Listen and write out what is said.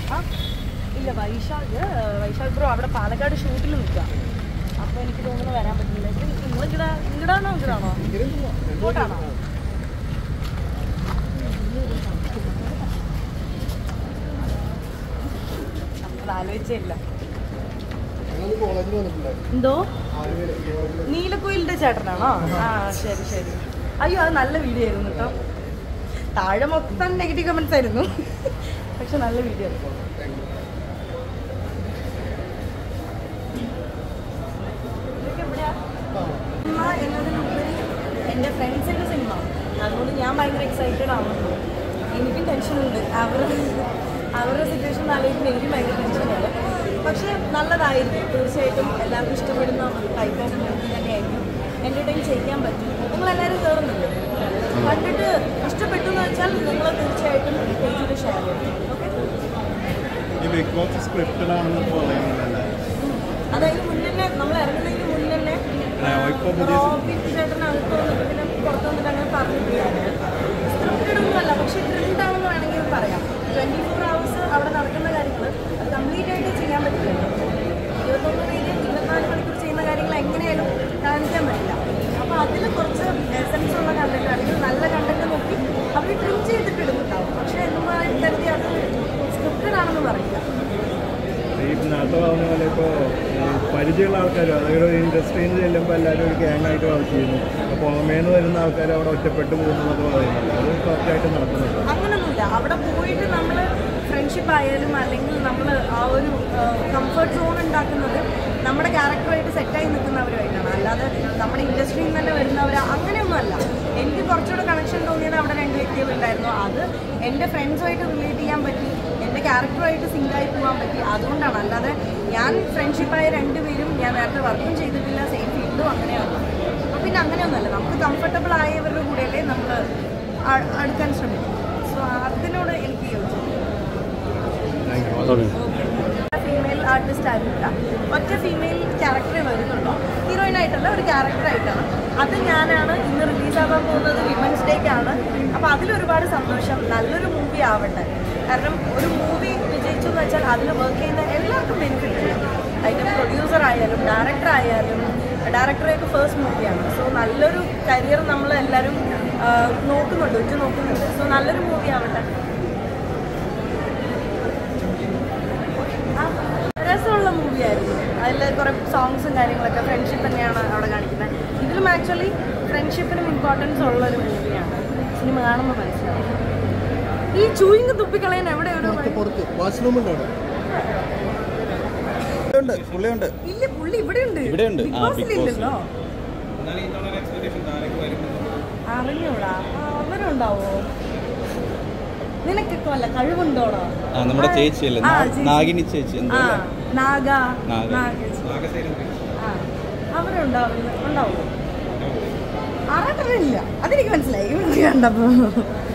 ആ ഇല്ല വൈശാഖ് വൈശാഖ് ബ്രോ അവിടെ പാലക്കാട് ഷൂട്ടിൽ നിൽക്കുക അപ്പോൾ എനിക്ക് തോന്നുന്നു വരാൻ പറ്റില്ല നിങ്ങൾ ഇവിടെ ഇങ്ങടാണോ ഇങ്ങടാണോ ഇങ്ങോട്ടാണോ അത് ആലോചിച്ചില്ല ഞങ്ങൾ കോളേജിൽ വന്നിട്ടുണ്ടായിരുന്നു എന്തോ ആലുവയിൽ നീലക്കുയിലിന്റെ ചേട്ടനാണോ ആ ശരി ശരി അയ്യോ അത് നല്ല വീഡിയോ ആയിരുന്നു കേട്ടോ താഴെ മൊത്തം നെഗറ്റീവ് കമന്റ്സ് ആയിരുന്നു പക്ഷെ നല്ല വീഡിയോ ആയിരുന്നു ഇതൊക്കെ എവിടെയാ? സിനിമ എന്നതിനുപരി എൻ്റെ ഫ്രണ്ട്സിൻ്റെ സിനിമ അതുകൊണ്ട് ഞാൻ ഭയങ്കര എക്സൈറ്റഡ് ആവുന്നു എനിക്കും ടെൻഷനുണ്ട് അവർ അവരുടെ സിറ്റുവേഷൻ ആലോചിക്കുമ്പോൾ എനിക്കും ഭയങ്കര ടെൻഷനുണ്ട് പക്ഷേ നല്ലതായിരിക്കും തീർച്ചയായിട്ടും എല്ലാവർക്കും ഇഷ്ടപ്പെടുന്ന ടൈപ്പ് ഓഫ് മൂവി തന്നെയായിരിക്കും എൻ്റർടൈൻ ചെയ്യാൻ പറ്റും നിങ്ങളെല്ലാവരും കയറുന്നുണ്ട് കണ്ടിട്ട് ഇഷ്ടപ്പെട്ടു എന്ന് വെച്ചാൽ നിങ്ങൾ തീർച്ചയായിട്ടും പേജിൽ ഷെയർ ചെയ്യും ഓക്കെ ഈ ബിഗ് ബോസ് സ്ക്രിപ്റ്റഡ് ആണെന്ന് പറയുന്നുണ്ടല്ലേ അതായത് മുന്നേ നമ്മൾ ഇറങ്ങുന്നതിന് മുന്നേ ഇപ്പോൾ പുതിയ റോബിൻ ചേട്ടൻ അകത്ത് വന്നിട്ട് പിന്നെ പുറത്ത് വന്നിട്ട് അങ്ങനെ പറഞ്ഞിട്ടില്ലായിരുന്നു സ്ക്രിപ്റ്റഡ് ഒന്നുമല്ല പക്ഷേ ട്രെൻഡ് ആണെന്ന് വേണമെങ്കിൽ പറയാം ട്വൻറ്റി ഫോർ ഹവേഴ്സ് അവിടെ നടക്കുന്ന കാര്യങ്ങൾ അത് കംപ്ലീറ്റ് ആയിട്ട് ചെയ്യാൻ പറ്റില്ലല്ലോ ഇരുപത്തൊന്ന് പേര് ഇരുപത്തിനാല് മണിക്കൂർ ചെയ്യുന്ന കാര്യങ്ങൾ എങ്ങനെയായാലും കാണിക്കാൻ പറ്റില്ല അപ്പോൾ അതിൽ കുറച്ച് എസൻസ് ഉള്ള കണ്ടന്റ് അല്ലെങ്കിൽ നല്ല കണ്ടന്റ് നോക്കി അവർ ട്രിം ചെയ്തിട്ട് ഇടുന്നുണ്ടാവും പക്ഷേ എന്നുമായി കരുതി അത് സ്ക്രിപ്റ്റഡ് ആണെന്ന് പറയില്ല ഈ നേരത്തെ പറഞ്ഞ പോലെ ഇപ്പോൾ പരിചയമുള്ള ആൾക്കാർ അതായത് ഒരു ഇൻഡസ്ട്രിയിൽ ചെല്ലുമ്പോൾ എല്ലാവരും ഒരു ഗ്യാങ് ആയിട്ട് വർക്ക് ചെയ്യുന്നു അപ്പോൾ പുറമേ നിന്ന് വരുന്ന ആൾക്കാർ അവിടെ ഒറ്റപ്പെട്ട് പോകുന്നു എന്നൊക്കെ പറയുന്നുണ്ട് അത് കറക്റ്റായിട്ട് നടക്കുന്നുണ്ട് അങ്ങനൊന്നുമില്ല അവിടെ പോയിട്ട് നമ്മൾ ഫ്രണ്ട്ഷിപ്പ് ആയാലും അല്ലെങ്കിൽ നമ്മൾ ആ ഒരു കംഫർട്ട് സോൺ ഉണ്ടാക്കുന്നത് നമ്മുടെ ക്യാരക്ടറായിട്ട് സെറ്റായി നിൽക്കുന്നവരുമായിട്ടാണ് അല്ലാതെ നമ്മുടെ ഇൻഡസ്ട്രിയിൽ നിന്ന് തന്നെ വരുന്നവർ അങ്ങനെയൊന്നുമല്ല എനിക്ക് കുറച്ചുകൂടെ കണക്ഷൻ തോന്നിയത് അവിടെ രണ്ട് വ്യക്തികളുണ്ടായിരുന്നു അത് എൻ്റെ ഫ്രണ്ട്സുമായിട്ട് റിലേറ്റ് ചെയ്യാൻ പറ്റി എൻ്റെ ക്യാരക്ടറുമായിട്ട് സിങ്കായി പോകാൻ പറ്റി അതുകൊണ്ടാണ് അല്ലാതെ ഞാൻ ഫ്രണ്ട്ഷിപ്പായ രണ്ടുപേരും ഞാൻ നേരത്തെ വർക്കും ചെയ്തിട്ടില്ല സെയിം ഫീൽഡും അങ്ങനെയാണ് അപ്പോൾ പിന്നെ അങ്ങനെയൊന്നുമല്ല നമുക്ക് കംഫർട്ടബിൾ ആയവരുടെ കൂടെയല്ലേ നമ്മൾ അടുക്കാൻ ശ്രമിക്കും സോ അതിനോട് എനിക്ക് യോജിച്ചു ഫീമെയിൽ ആർട്ടിസ്റ്റ് ആയിരുന്നില്ല ഒറ്റ ഫീമെയിൽ ക്യാരക്ടറേ വരുന്നുള്ളൂ ഹീറോയിൻ ആയിട്ടല്ല ഒരു ക്യാരക്ടറായിട്ടാണ് അത് ഞാനാണ് ഇന്ന് റിലീസാകാൻ പോകുന്നത് വിമൻസ് ഡേക്കാണ് അപ്പോൾ അതിലൊരുപാട് സന്തോഷം നല്ലൊരു മൂവി ആവട്ടെ കാരണം ഒരു മൂവി വിജയിച്ചു എന്ന് വെച്ചാൽ അതിൽ വർക്ക് ചെയ്യുന്ന എല്ലാവർക്കും ബെനിഫിറ്റ് ഉണ്ട് അതിൻ്റെ പ്രൊഡ്യൂസർ ആയാലും ഡയറക്ടർ ആയാലും ഡയറക്ടറേക്ക് ഫസ്റ്റ് മൂവിയാണ് സോ നല്ലൊരു കരിയർ നമ്മൾ എല്ലാവരും ആ, നോക്കുന്നുണ്ട് ഉറ്റു നോക്കുന്നുണ്ട് സോ നല്ലൊരു മൂവി ആവട്ടെ ആ, രസമുള്ള മൂവിയായിരുന്നു അതിൽ കുറേ സോങ്സും കാര്യങ്ങളൊക്കെ ഫ്രണ്ട്ഷിപ്പ് തന്നെയാണ് അവിടെ കാണിക്കുന്നത് ഇതിലും ആക്ച്വലി ഫ്രണ്ട്ഷിപ്പിനും ഇമ്പോർട്ടൻസ് ഉള്ള ഒരു മൂവിയാണ് സിനിമ കാണുമ്പോൾ മനസ്സിലാവും ഈ ചൂയിങ് തുപ്പിക്കളയാൻ എവിടെ ഒരു പുറത്ത് പുറത്ത് വാഷ്റൂം ഉണ്ട് അവിടെ ഉണ്ട് പുള്ളിയുണ്ട് ഇല്ല പുള്ളി ഇവിടെ ഉണ്ട് ഇവിടെയുണ്ട്. ആ, Big Boss. ഇല്ലല്ലോ അറിഞ്ഞൂടാ ആ, അവരുണ്ടാവോ നിനക്കൊക്കെ വല്ല കഴിവുണ്ടോടാ ആ നമ്മുടെ ചേച്ചിയല്ലേ ആ, നാ- ചേച്ചി. നാഗിനി ചേച്ചി ആ എന്താ നാഗ നാഗ. നാഗ ആ അവരുണ്ടാവും ഉണ്ടാവോ അറിയത്തില്ല അതെനിക്ക് മനസ്സിലായി ഇവർക്ക് കണ്ടപ്പോ